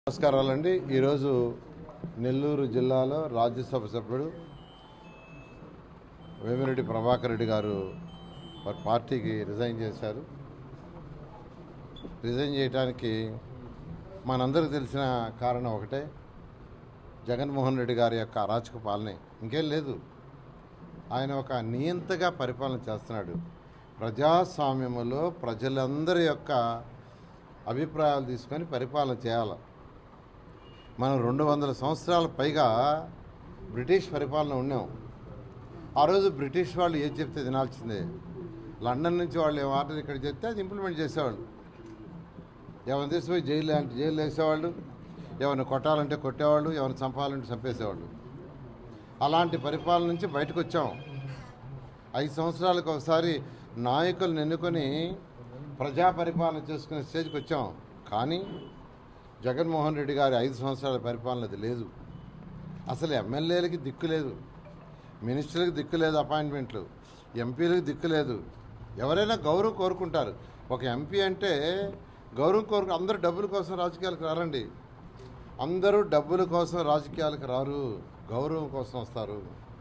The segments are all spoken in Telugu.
నమస్కారాలండి ఈరోజు నెల్లూరు జిల్లాలో రాజ్యసభ సభ్యుడు వేమిరెడ్డి ప్రభాకర్ రెడ్డి గారు వారి పార్టీకి రిజైన్ చేశారు రిజైన్ చేయడానికి మనందరికీ తెలిసిన కారణం ఒకటే జగన్మోహన్ రెడ్డి గారి యొక్క అరాచక పాలనే ఇంకేం లేదు ఆయన ఒక నియంతగా పరిపాలన చేస్తున్నాడు ప్రజాస్వామ్యములో ప్రజలందరి యొక్క అభిప్రాయాలు తీసుకొని పరిపాలన చేయాలి మనం రెండు వందల సంవత్సరాల పైగా బ్రిటిష్ పరిపాలన ఉన్నాం ఆ రోజు బ్రిటిష్ వాళ్ళు ఏది చెప్తే తినాల్సిందే లండన్ నుంచి వాళ్ళు ఏం ఆర్డర్ ఇక్కడ చెప్తే అది ఇంప్లిమెంట్ చేసేవాళ్ళు ఎవరిని తీసుకుపోయి జైలు అంటే జైలు వేసేవాళ్ళు ఎవరిని కొట్టాలంటే కొట్టేవాళ్ళు ఎవరిని చంపాలంటే చంపేసేవాళ్ళు అలాంటి పరిపాలన నుంచి బయటకు వచ్చాం ఐదు సంవత్సరాలకు ఒకసారి నాయకులను ఎన్నుకొని ప్రజా పరిపాలన చేసుకునే స్టేజ్కి వచ్చాం కానీ జగన్మోహన్ రెడ్డి గారి ఐదు సంవత్సరాల పరిపాలన అది లేదు అసలు ఎమ్మెల్యేలకి దిక్కు లేదు మినిస్టర్లకు దిక్కు లేదు అపాయింట్మెంట్లు ఎంపీలకు దిక్కు లేదు ఎవరైనా గౌరవం కోరుకుంటారు ఒక ఎంపీ అంటే గౌరవం కోరుకు అందరూ డబ్బుల కోసం రాజకీయాలకు రారండి అందరూ డబ్బుల కోసం రాజకీయాలకు రారు గౌరవం కోసం వస్తారు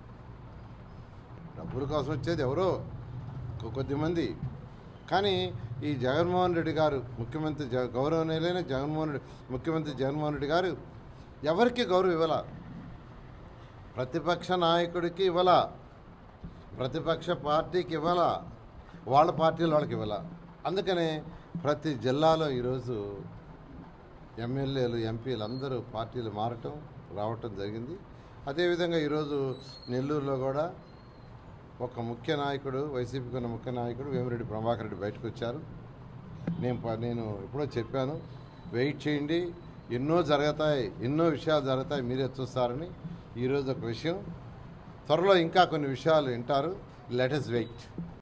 డబ్బుల కోసం వచ్చేది ఎవరో కొ- కొద్దిమంది కానీ ఈ జగన్మోహన్ రెడ్డి గారు ముఖ్యమంత్రి జ గౌరవనీయులైన జగన్మోహన్ రెడ్డి ముఖ్యమంత్రి జగన్మోహన్ రెడ్డి గారు ఎవరికి గౌరవం ఇవ్వాల ప్రతిపక్ష నాయకుడికి ఇవ్వాల ప్రతిపక్ష పార్టీకి ఇవ్వాల వాళ్ళ పార్టీలు వాళ్ళకి ఇవ్వాల అందుకనే ప్రతి జిల్లాలో ఈరోజు ఎమ్మెల్యేలు ఎంపీలు అందరూ పార్టీలు మారటం రావటం జరిగింది అదేవిధంగా ఈరోజు నెల్లూరులో కూడా ఒక ముఖ్య నాయకుడు వైసీపీకి ఉన్న ముఖ్య నాయకుడు వేమిరెడ్డి ప్రభాకర్ రెడ్డి బయటకు వచ్చారు నేను ప- నేను ఎప్పుడో చెప్పాను వెయిట్ చేయండి ఎన్నో జరుగుతాయి ఎన్నో విషయాలు జరుగుతాయి మీరే చూస్తారని ఈరోజు ఒక విషయం త్వరలో ఇంకా కొన్ని విషయాలు వింటారు లెటెస్ వెయిట్